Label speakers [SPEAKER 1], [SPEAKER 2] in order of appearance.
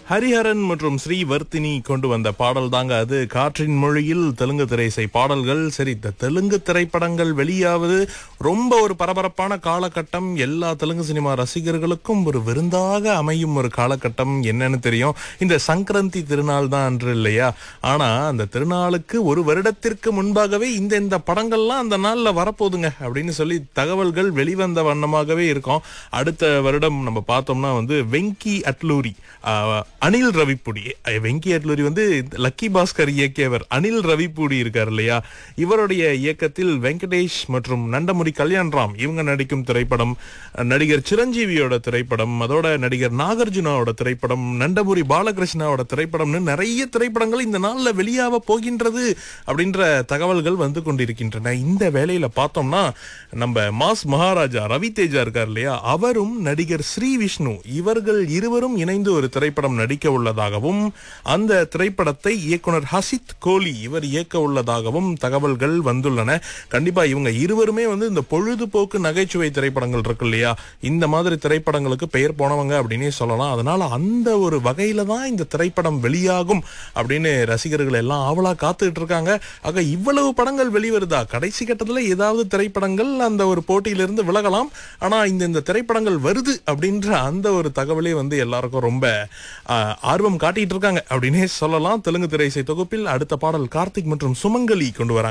[SPEAKER 1] ஹரிஹரன் மற்றும் ஸ்ரீவர்த்தினி கொண்டு வந்த பாடல் தாங்க அது காற்றின் மொழியில் தெலுங்கு திரைசை பாடல்கள் சரி இந்த தெலுங்கு திரைப்படங்கள் வெளியாவது ரொம்ப ஒரு பரபரப்பான காலகட்டம் எல்லா தெலுங்கு சினிமா ரசிகர்களுக்கும் ஒரு விருந்தாக அமையும் ஒரு காலகட்டம் என்னன்னு தெரியும் இந்த சங்கரந்தி திருநாள் தான் அன்று இல்லையா ஆனா அந்த திருநாளுக்கு ஒரு வருடத்திற்கு முன்பாகவே இந்த இந்த படங்கள்லாம் அந்த நாள்ல வரப்போகுதுங்க அப்படின்னு சொல்லி தகவல்கள் வெளிவந்த வண்ணமாகவே இருக்கும் அடுத்த வருடம் நம்ம பார்த்தோம்னா வந்து வெங்கி அட்லூரி ஆஹ், அனில் ரவிப்புடி அஹ், வெங்கி அட்லூரி வந்து லக்கி பாஸ்கர் இயக்கியவர் அனில் ரவிப்புடி இருக்கார் இல்லையா இவருடைய இயக்கத்தில் வெங்கடேஷ் மற்றும் நண்டமுரி கல்யாண்ராம் இவங்க நடிக்கும் திரைப்படம் அஹ், நடிகர் சிரஞ்சீவியோட திரைப்படம் அதோட நடிகர் நாகார்ஜுனாவோட திரைப்படம் நண்டமுரி பாலகிருஷ்ணாவோட திரைப்படம்னு நிறைய திரைப்படங்கள் இந்த நாள்ல வெளியாக போகின்றது அப்படின்ற தகவல்கள் வந்து கொண்டிருக்கின்றன இந்த வேலையில பார்த்தோம்னா நம்ம மாஸ் மகாராஜா ரவி தேஜா இருக்கார் இல்லையா அவரும் நடிகர் ஸ்ரீ விஷ்ணு இவர்கள் இருவரும் இணைந்து ஒரு திரைப்படம் நடிக்க உள்ளதாகவும் அந்த திரைப்படத்தை இயக்குனர் ஹசித் கோலி இவர் இயக்க உள்ளதாகவும் தகவல்கள் வந்துள்ளன கண்டிப்பா இவங்க இருவருமே வந்து இந்த பொழுதுபோக்கு நகைச்சுவை திரைப்படங்கள் இருக்கு இல்லையா இந்த மாதிரி திரைப்படங்களுக்கு பெயர் போனவங்க அப்படின்னே சொல்லலாம் அதனால அந்த ஒரு வகையில தான் இந்த திரைப்படம் வெளியாகும் அப்படின்னு ரசிகர்கள் எல்லாம் ஆவலா காத்துட்டு இருக்காங்க ஆக இவ்வளவு படங்கள் வெளிவருதா கடைசி கட்டத்துல ஏதாவது திரைப்படங்கள் அந்த ஒரு போட்டியிலிருந்து விலகலாம் ஆனா இந்த இந்த திரைப்படங்கள் வருது அப்படின்ற அந்த ஒரு தகவலே வந்து எல்லாருக்கும் ரொம்ப ஆஹ், ஆர்வம் காட்டிட்டு இருக்காங்க அப்படின்னே சொல்லலாம் தெலுங்கு திரைசை தொகுப்பில் அடுத்த பாடல் கார்த்திக் மற்றும் சுமங்கலி கொண்டு வராங்க